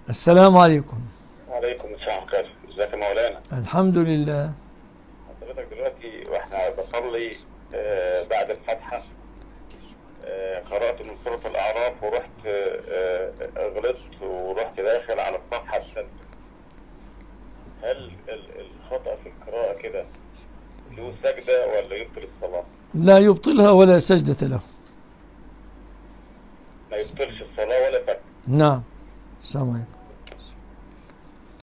السلام عليكم وعليكم السلام ورحمة الله ازيك يا مولانا الحمد لله حضرتك دلوقتي واحنا بصلي آه، بعد الفاتحة آه، قرأت من سورة الأعراف ورحت آه، آه، غلطت ورحت داخل على الصفحة الثالثة هل ال- الخطأ في القراءة كده له سجدة ولا يبطل الصلاة؟ لا يبطلها ولا سجدة له ما يبطلش الصلاة ولا سجدة نعم السلام عليكم